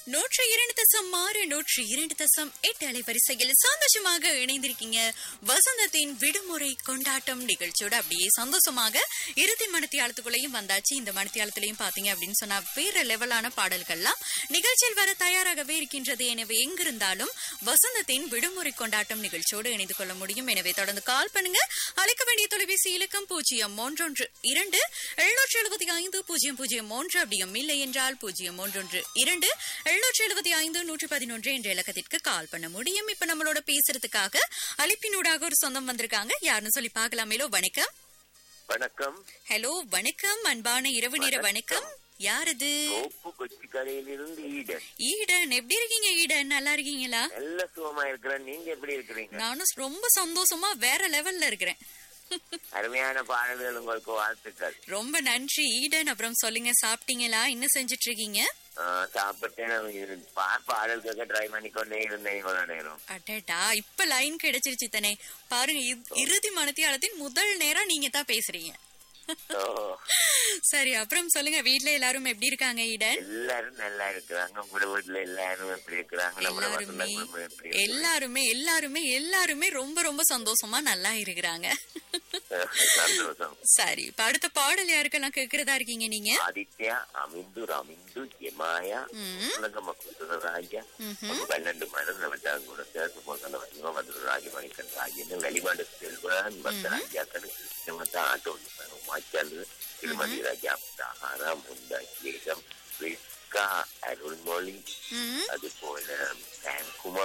நூற்றி இரண்டு தசம் ஆறு நூற்றி இரண்டு தசம் எட்டு அலைவரிசையில் சந்தோஷமாக இணைந்திருக்கீங்க வசந்தத்தின் விடுமுறை கொண்டாட்டம் நிகழ்ச்சியோட அப்படியே சந்தோஷமாக இறுதி மணித்தியாலத்துக்குள்ளேயும் வந்தாச்சு இந்த மணித்தியாலத்திலையும் பாத்தீங்க அப்படின்னு சொன்னா வேற லெவலான பாடல்கள்லாம் நிகழ்ச்சியில் வர தயாராகவே இருக்கின்றது எனவே எங்கிருந்தாலும் வசந்தத்தின் விடுமுறை கொண்டாட்டம் நிகழ்ச்சியோடு இணைந்து கொள்ள முடியும் எனவே தொடர்ந்து கால் பண்ணுங்க அழைக்க வேண்டிய தொலைபேசி இலக்கம் பூஜ்ஜியம் மூன்றொன்று இரண்டு எழுநூற்றி எழுபத்தி ஐந்து பூஜ்ஜியம் பூஜ்ஜியம் மூன்று அப்படியும் இல்லை என்றால் பூஜ்ஜியம் மூன்றொன்று இரண்டு எழுநூற்றி எழுபத்தி ஐந்து நூற்றி பதினொன்று என்ற இலக்கத்திற்கு கால் பண்ண முடியும் இப்ப நம்மளோட பேசுறதுக்காக அழைப்பினூடாக ஒரு சொந்தம் வந்திருக்காங்க யாருன்னு சொல்லி பார்க்கலாமேலோ வணக்கம் வணக்கம் ஹலோ வணக்கம் அன்பான இரவு நேர வணக்கம் யாரது தோப்பு கொச்சி கடையிலிருந்து ஈடன் ஈடன் எப்படி இருக்கீங்க ஈடன் நல்லா இருக்கீங்களா நல்ல சுகமா இருக்கிறேன் நீங்க எப்படி இருக்கிறீங்க நானும் ரொம்ப சந்தோஷமா வேற லெவல்ல இருக்கிறேன் அருமையான பாடல்கள் உங்களுக்கு வாழ்த்துக்கள் ரொம்ப நன்றி ஈடன் அப்புறம் சொல்லுங்க சாப்பிட்டீங்களா என்ன செஞ்சுட்டு இருக்கீங்க ஆஹ் சாப்பிட்டேன் நான் இரு- பா- பாடல் கேட்க ட்ரை பண்ணிக்கொண்டே இருந்தேன் இவ்வளவு நேரம் அடடா இப்ப லைன் கிடைச்சிருச்சு தானே பாருங்க இ- இறுதி மனத்தியாலத்தின் முதல் நேரம் நீங்க தான் பேசுறீங்க ஓ, சரி அப்புறம் சொல்லுங்க வீட்ல எல்லாரும் எப்படி இருக்காங்க ஈடன் எல்லாரும் நல்லா இருக்கிறாங்க உங்களோட வீட்டுல எல்லாரும் எப்படி இருக்கிறாங்க நம்மளோட எல்லாருமே வசந்த குடும்பம் எப்படி இருக்கு? எல்லாருமே எல்லாருமே எல்லாருமே ரொம்ப ரொம்ப சந்தோஷமா நல்லா இருக்கிறாங்க சந்தோஷம் சரி இப்ப அடுத்த பாடல் யாருக்கெல்லாம் கேக்குறதா இருக்கீங்க நீங்க ஆதித்யா அமிந்து ரமிந்து ஜெமாயா உலகம ராஜா பன்னெண்டு மணி நமச்சாங்க கூட சேர்த்து போகிற வச்சுக்கோ மதுர ராஜமணிக்கன் ராஜன் வெளிமாடு செல்வன் மத்த ராஜாக்கள் கிருஷ்ணமத்த ஆட்டோ மாச்சாலு திருமதி ராஜா சஹாரா முந்தா கேகம் விஸ்கா அருள்மொழி ம் அது போல சாம்குமார்